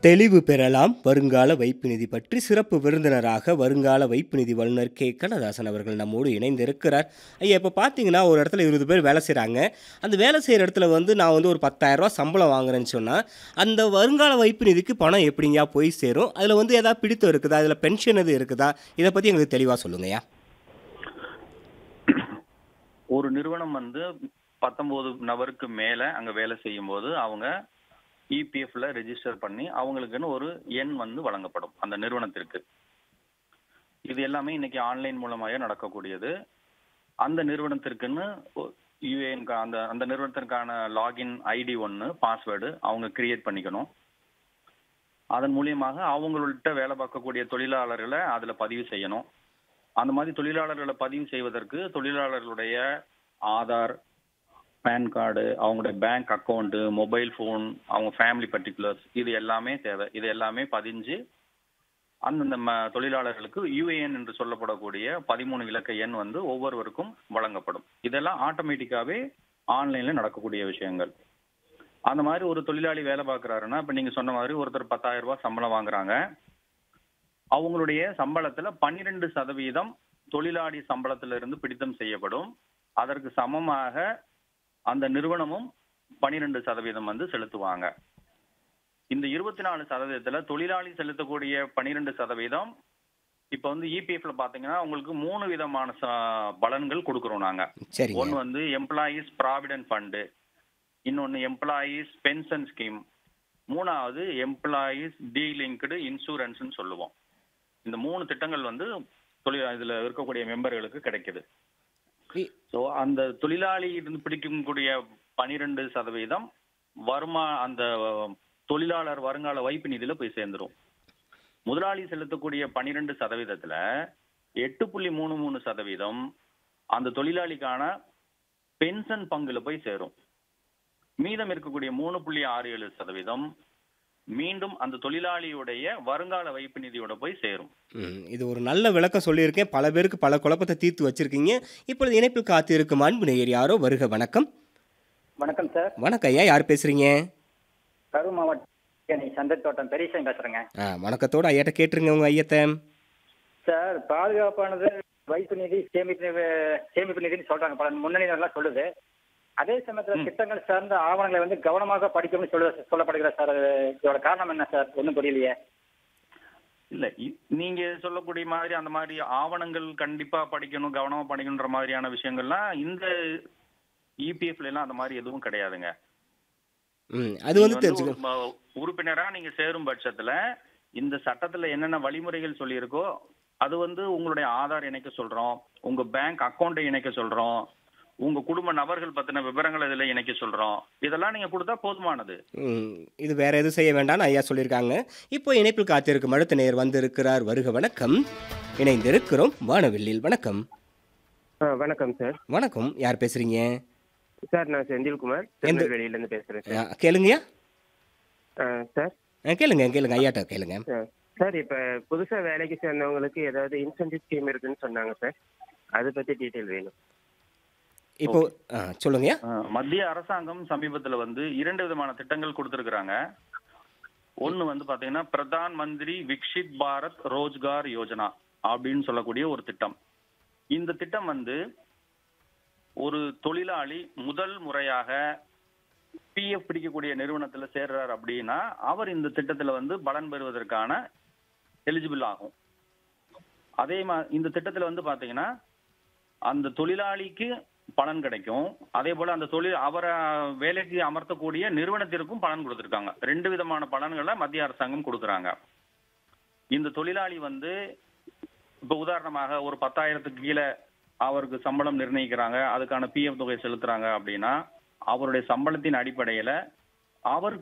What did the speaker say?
தெளிவு பெறலாம் வருங்கால வைப்பு நிதி பற்றி சிறப்பு விருந்தினராக வருங்கால வைப்பு நிதி வல்லுநர் கே கண்ணதாசன் அவர்கள் நம்மோடு இணைந்திருக்கிறார் ஐயா இப்போ பார்த்தீங்கன்னா ஒரு இடத்துல இருபது பேர் வேலை செய்கிறாங்க அந்த வேலை செய்கிற இடத்துல வந்து நான் வந்து ஒரு 10000 ரூபாய் சம்பளம் வாங்குறேன்னு சொன்னால் அந்த வருங்கால வைப்பு நிதிக்கு பணம் எப்படிங்கயா போய் சேரும் அதில் வந்து ஏதாவது பிடித்தம் இருக்குதா அதில் பென்ஷன் எது இருக்குதா இதை பற்றி எங்களுக்கு தெளிவாக சொல்லுங்கய்யா ஒரு நிறுவனம் வந்து பத்தொன்பது நபருக்கு மேல அங்க வேலை செய்யும் போது அவங்க இபிஎஃப்ல ரெஜிஸ்டர் பண்ணி அவங்களுக்குன்னு ஒரு எண் வந்து வழங்கப்படும் அந்த நிறுவனத்திற்கு இது எல்லாமே இன்னைக்கு ஆன்லைன் மூலமாக நடக்கக்கூடியது அந்த நிறுவனத்திற்குன்னு யூஏஎன் அந்த அந்த நிறுவனத்திற்கான லாகின் ஐடி ஒன்று பாஸ்வேர்டு அவங்க கிரியேட் பண்ணிக்கணும் அதன் மூலியமாக அவங்கள்ட்ட வேலை பார்க்கக்கூடிய தொழிலாளர்களை அதில் பதிவு செய்யணும் அந்த மாதிரி தொழிலாளர்களை பதிவு செய்வதற்கு தொழிலாளர்களுடைய ஆதார் பேன் கார்டு அவங்களுடைய பேங்க் அக்கௌண்ட் மொபைல் ஃபோன் அவங்க ஃபேமிலி பர்டிகுலர்ஸ் இது எல்லாமே தேவை இது எல்லாமே பதிஞ்சு அந்தந்த ம- தொழிலாளர்களுக்கு யூஏஎன் என்று சொல்லப்படக்கூடிய பதிமூணு இலக்க எண் வந்து ஒவ்வொருவருக்கும் வழங்கப்படும் இதெல்லாம் ஆட்டோமேட்டிக்காவே ஆன்லைன்ல நடக்கக்கூடிய விஷயங்கள் அந்த மாதிரி ஒரு தொழிலாளி வேலை பார்க்கறாருன்னா இப்ப நீங்க சொன்ன மாதிரி ஒருத்தர் பத்தாயிரம் ரூபாய் சம்பளம் வாங்குறாங்க அவங்களுடைய சம்பளத்துல பன்னிரெண்டு சதவீதம் தொழிலாளி சம்பளத்துல இருந்து பிடித்தம் செய்யப்படும் அதற்கு சமமாக அந்த நிறுவனமும் பன்னிரெண்டு சதவீதம் வந்து செலுத்துவாங்க இந்த இருபத்தி நாலு சதவீதத்துல தொழிலாளி செலுத்தக்கூடிய பன்னிரெண்டு சதவீதம் இப்ப வந்து இபிஎஃப்ல பாத்தீங்கன்னா உங்களுக்கு மூணு விதமான ச- பலன்கள் கொடுக்குறோம் நாங்க சரிங்க ஒன்னு வந்து எம்ப்ளாயீஸ் ப்ராவிடன்ட் ஃபண்டு இன்னொன்னு எம்ப்ளாயீஸ் பென்ஷன் ஸ்கீம் மூணாவது எம்ப்ளாயீஸ் டீலிங்க்டு இன்சூரன்ஸ்னு சொல்லுவோம் இந்த மூணு திட்டங்கள் வந்து தொழில் இதுல இருக்கக்கூடிய மெம்பர்களுக்கு கிடைக்குது இ- ஸோ அந்த தொழிலாளி இருந்து பிடிக்கக்கூடிய பனிரெண்டு சதவீதம் வருமா அந்த தொழிலாளர் வருங்கால வைப்பு நிதியில போய் சேர்ந்துரும் முதலாளி செலுத்தக்கூடிய பனிரெண்டு சதவீதத்துல எட்டு புள்ளி மூணு மூணு சதவீதம் அந்த தொழிலாளிக்கான பென்ஷன் பங்குல போய் சேரும் மீதம் இருக்கக்கூடிய மூணு புள்ளி ஆறு ஏழு சதவீதம் மீண்டும் அந்த தொழிலாளியுடைய வருங்கால வைப்பு நிதியோட போய் சேரும் ம், இது ஒரு நல்ல விளக்கம் சொல்லியிருக்கேன் பல பேருக்கு பல குழப்பத்தை தீர்த்து வச்சிருக்கீங்க இப்பொழுது இணைப்பில் காத்திருக்கும் அன்பு நேயர் யாரோ வருக வணக்கம் வணக்கம் சார் வணக்கம் ஐயா யார் பேசுறீங்க கரூர் மாவட்டம் சந்தர் தோட்டம் பெரியசாமி பேசுறேங்க ஆ வணக்கத்தோட ஐயாட்ட கேட்டுருங்க உங்க ஐயத்தை சார் பாதுகாப்பானது வைப்பு நிதி சேமிப்பு நிதி சேமிப்பு நிதின்னு சொல்றாங்க பல முன்னணிகள்லாம் சொல்லுது அதே சமயத்துல திட்டங்கள் சார்ந்த ஆவணங்களை வந்து கவனமாக படிக்கணும்னு சொல்ல சொல்லப்படுகிறது சார் அது இதோட காரணம் என்ன சார் ஒன்றும் புரியலையே இல்ல இ- நீங்க சொல்லக்கூடிய மாதிரி அந்த மாதிரி ஆவணங்கள் கண்டிப்பா படிக்கணும் கவனமா படிக்கணுன்ற மாதிரியான விஷயங்கள்லாம் இந்த இபிஎஃப்ல எல்லாம் அந்த மாதிரி எதுவும் கிடையாதுங்க ம் அது நீங்க வந்து வந்து தெரிஞ்சுக்க ஒரு ம- உறுப்பினரா நீங்க சேரும் பட்சத்துல இந்த சட்டத்துல என்னென்ன வழிமுறைகள் சொல்லியிருக்கோ அது வந்து உங்களுடைய ஆதார் இணைக்க சொல்றோம் உங்க பேங்க் அக்கௌண்ட்டை இணைக்க சொல்றோம் உங்க குடும்ப நபர்கள் பத்தின விவரங்களை இதுல இணைக்க சொல்றோம் இதெல்லாம் நீங்க கொடுத்தா போதுமானது ம், இது வேற எதுவும் செய்ய வேண்டாம்னு ஐயா சொல்லியிருக்காங்க இப்போ இணைப்பில் காத்திருக்கும் அடுத்த நேயர் வந்திருக்கிறார் வருக வணக்கம் இணைந்திருக்கிறோம் வானவில்லில் வணக்கம் ஆ வணக்கம் சார் வணக்கம் யார் பேசுறீங்க சார் நான் செந்தில்குமார் திருநெல்வேலியிலேருந்து பேசுகிறேன் சார் ஆ, கேளுங்கய்யா ஆ, சார் ஆ, கேளுங்க கேளுங்க ஐயாட்ட கேளுங்க ஆ, சார் இப்போ புதுசாக வேலைக்கு சேர்ந்தவங்களுக்கு ஏதாவது இன்சென்டிவ் ஸ்கீம் இருக்குன்னு சொன்னாங்க சார் அதை பற்றி டீட்டெயில் வேணும் இப்போ ஆ, சொல்லுங்கய்யா அஹ், மத்திய அரசாங்கம் சமீபத்துல வந்து இரண்டு விதமான திட்டங்கள் கொடுத்திருக்கிறாங்க ஒன்னு வந்து பாத்தீங்கன்னா பிரதான் மந்திரி விக்ஷித் பாரத் ரோஜ்கார் யோஜனா அப்படின்னு சொல்லக்கூடிய ஒரு திட்டம் இந்த திட்டம் வந்து ஒரு தொழிலாளி முதல் முறையாக பிஎஃப் பிடிக்கக்கூடிய நிறுவனத்துல சேர்றார் அப்படின்னா அவர் இந்த திட்டத்துல வந்து பலன் பெறுவதற்கான எலிஜிபிள் ஆகும் அதே மா இந்த திட்டத்துல வந்து பாத்தீங்கன்னா அந்த தொழிலாளிக்கு பலன் கிடைக்கும் அதே போல அந்த தொழில் அவரை வேலைக்கு அமர்த்தக்கூடிய நிறுவனத்திற்கும் பலன் கொடுத்திருக்காங்க ரெண்டு விதமான பலன்களை மத்திய அரசாங்கம் கொடுக்குறாங்க இந்த தொழிலாளி வந்து இப்ப உதாரணமாக ஒரு பத்தாயிரத்துக்கு கீழே அவருக்கு சம்பளம் நிர்ணயிக்கிறாங்க அதுக்கான பிஎஃப் தொகை செலுத்துறாங்க அப்படின்னா அவருடைய சம்பளத்தின் அடிப்படையில அவர்